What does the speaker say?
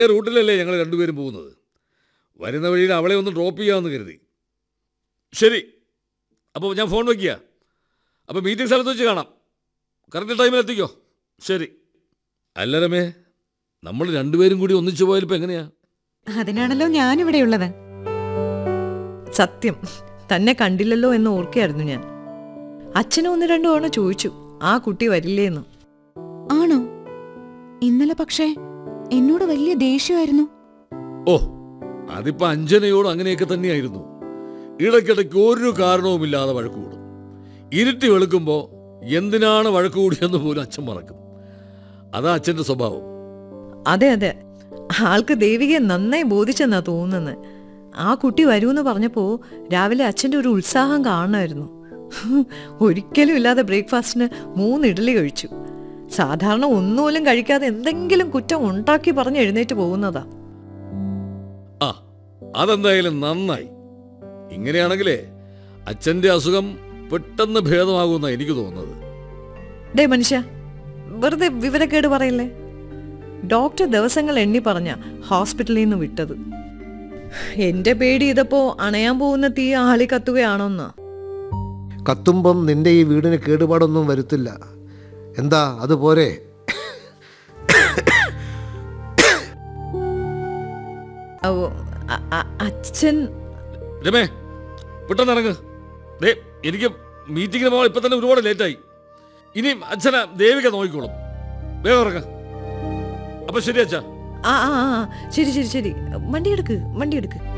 റൂട്ടിലല്ലേ ഞങ്ങൾ രണ്ടുപേരും പോകുന്നത് വരുന്ന വഴിയിൽ അവളെ ഒന്ന് ഡ്രോപ്പ് ചെയ്യാമെന്ന് കരുതി ശരി അപ്പോൾ ഞാൻ ഫോൺ വയ്ക്കുക അപ്പോൾ മീറ്റിംഗ് സ്ഥലത്ത് വെച്ച് കാണാം കറക്റ്റ് ടൈമിൽ എത്തിക്കോ ശരി അല്ല രമേ നമ്മൾ രണ്ടുപേരും കൂടി ഒന്നിച്ചു പോയാൽ ഇപ്പം എങ്ങനെയാ അതിനാണല്ലോ ഞാനിവിടെയുള്ളത് സത്യം തന്നെ കണ്ടില്ലല്ലോ എന്ന് ഓർക്കുകയായിരുന്നു ഞാൻ അച്ഛനും ഒന്ന് രണ്ടു തവണ ചോദിച്ചു ആ കുട്ടി വരില്ലേന്ന് ആണോ ഇന്നലെ പക്ഷേ എന്നോട് വലിയ ദേഷ്യമായിരുന്നു ഓ അതിപ്പോൾ അഞ്ജനയോട് അങ്ങനെയൊക്കെ തന്നെയായിരുന്നു ഇടയ്ക്കിടയ്ക്ക് ഒരു കാരണവുമില്ലാതെ വഴക്ക് കൂടും ഇരുട്ടി വെളുക്കുമ്പോൾ എന്തിനാണ് വഴക്ക് കൂടിയെന്ന് പോലും അച്ഛൻ മറക്കും അതാ അച്ഛൻ്റെ സ്വഭാവം അതെ അതെ ആൾക്ക് ദേവികയെ നന്നായി ബോധിച്ചെന്നാ തോന്നുന്നത് ആ കുട്ടി വരൂന്ന് പറഞ്ഞപ്പോ രാവിലെ അച്ഛൻ്റെ ഒരു ഉത്സാഹം കാണണമായിരുന്നു ഒരിക്കലും ഇല്ലാതെ ബ്രേക്ക്ഫാസ്റ്റിന് മൂന്ന് ഇഡ്ഡലി കഴിച്ചു സാധാരണ ഒന്നുപോലും കഴിക്കാതെ എന്തെങ്കിലും കുറ്റം ഉണ്ടാക്കി പറഞ്ഞ് എഴുന്നേറ്റ് പോകുന്നതാ ആ അതെന്തായാലും നന്നായി ഇങ്ങനെയാണെങ്കിലേ അച്ഛൻ്റെ അസുഖം പെട്ടെന്ന് ഭേദമാകുമെന്നാണ് എനിക്ക് തോന്നുന്നത് ഡേ മനുഷ്യ വെറുതെ വിവരക്കേട് പറയില്ലേ ഡോക്ടർ ദിവസങ്ങൾ എണ്ണി പറഞ്ഞ ഹോസ്പിറ്റലിൽ നിന്ന് വിട്ടത് എന്റെ പേടി ഇതപ്പോ അണയാൻ പോകുന്ന തീ ആളി കത്തുകയാണോന്നാ കത്തുമ്പം നിന്റെ ഈ വീടിന് കേടുപാടൊന്നും വരുത്തില്ല എന്താ അതുപോരെ ഓ, അ- അ- അച്ഛൻ രമേ പെട്ടെന്ന് ഇറങ്ങ് ദേ എനിക്ക് മീറ്റിങ്ങിന് പോകാൻ ഇപ്പം തന്നെ ഒരുപാട് ലേറ്റായി ഇനിയും അച്ഛനെ ദേവിക നോക്കിക്കോളും വേഗം ഇറങ്ങ അപ്പം ശരി അച്ഛാ ആ ആ ആ, ശരി ശരി ശരി വണ്ടി എടുക്ക് വണ്ടി എടുക്ക്